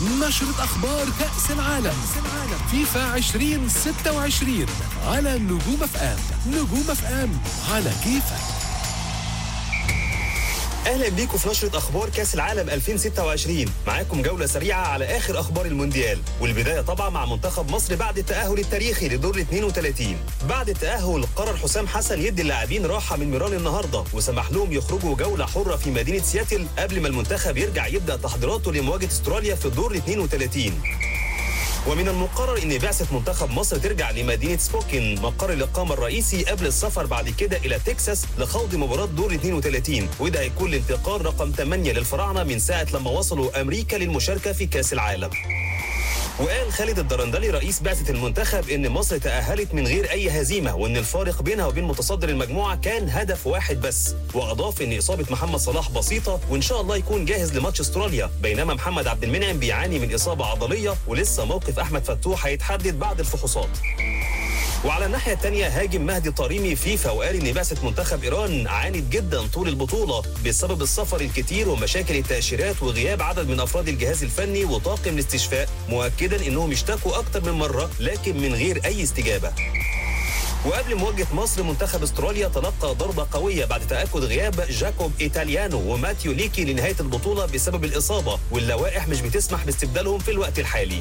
نشرة أخبار كأس العالم فيفا 2026 على نجوم اف ام نجوم اف ام على كيفك اهلا بيكم في نشره اخبار كاس العالم 2026 معاكم جوله سريعه على اخر اخبار المونديال والبدايه طبعا مع منتخب مصر بعد التاهل التاريخي لدور ال 32 بعد التاهل قرر حسام حسن يدي اللاعبين راحه من ميران النهارده وسمح لهم يخرجوا جوله حره في مدينه سياتل قبل ما المنتخب يرجع يبدا تحضيراته لمواجهه استراليا في الدور ال 32 ومن المقرر ان بعثه منتخب مصر ترجع لمدينه سبوكن مقر الاقامه الرئيسي قبل السفر بعد كده الى تكساس لخوض مباراه دور 32 وده هيكون الانتقال رقم 8 للفراعنه من ساعه لما وصلوا امريكا للمشاركه في كاس العالم وقال خالد الدرندلي رئيس بعثة المنتخب إن مصر تأهلت من غير أي هزيمة وإن الفارق بينها وبين متصدر المجموعة كان هدف واحد بس وأضاف إن إصابة محمد صلاح بسيطة وإن شاء الله يكون جاهز لماتش استراليا بينما محمد عبد المنعم بيعاني من إصابة عضلية ولسه موقف أحمد فتوح هيتحدد بعد الفحوصات وعلى الناحية الثانية هاجم مهدي طريمي فيفا وقال إن بعثة منتخب إيران عانت جدا طول البطولة بسبب السفر الكتير ومشاكل التأشيرات وغياب عدد من أفراد الجهاز الفني وطاقم الاستشفاء مؤكدا إنهم اشتكوا أكتر من مرة لكن من غير أي استجابة وقبل مواجهة مصر منتخب استراليا تلقى ضربة قوية بعد تأكد غياب جاكوب إيتاليانو وماتيو ليكي لنهاية البطولة بسبب الإصابة واللوائح مش بتسمح باستبدالهم في الوقت الحالي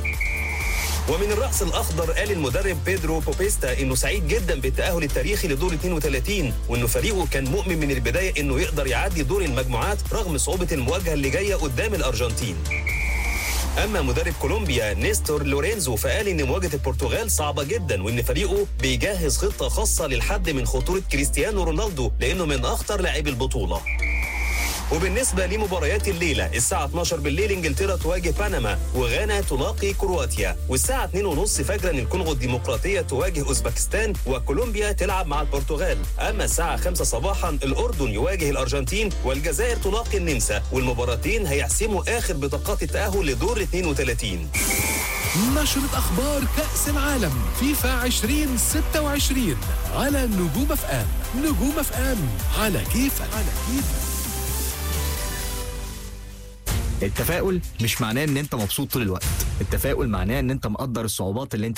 ومن الرأس الأخضر قال المدرب بيدرو بوبيستا إنه سعيد جدا بالتأهل التاريخي لدور 32 وإنه فريقه كان مؤمن من البداية إنه يقدر يعدي دور المجموعات رغم صعوبة المواجهة اللي جاية قدام الأرجنتين اما مدرب كولومبيا نيستور لورينزو فقال ان مواجهه البرتغال صعبه جدا وان فريقه بيجهز خطه خاصه للحد من خطوره كريستيانو رونالدو لانه من اخطر لاعبي البطوله وبالنسبة لمباريات الليلة الساعة 12 بالليل انجلترا تواجه بنما وغانا تلاقي كرواتيا والساعة 2:30 فجرا الكونغو الديمقراطية تواجه اوزبكستان وكولومبيا تلعب مع البرتغال أما الساعة 5 صباحا الأردن يواجه الأرجنتين والجزائر تلاقي النمسا والمباراتين هيحسموا آخر بطاقات التأهل لدور 32 نشرة أخبار كأس العالم فيفا 2026 على نجوم اف ام نجوم اف ام على كيفك على كيفك التفاؤل مش معناه ان انت مبسوط طول الوقت التفاؤل معناه ان انت مقدر الصعوبات اللي انت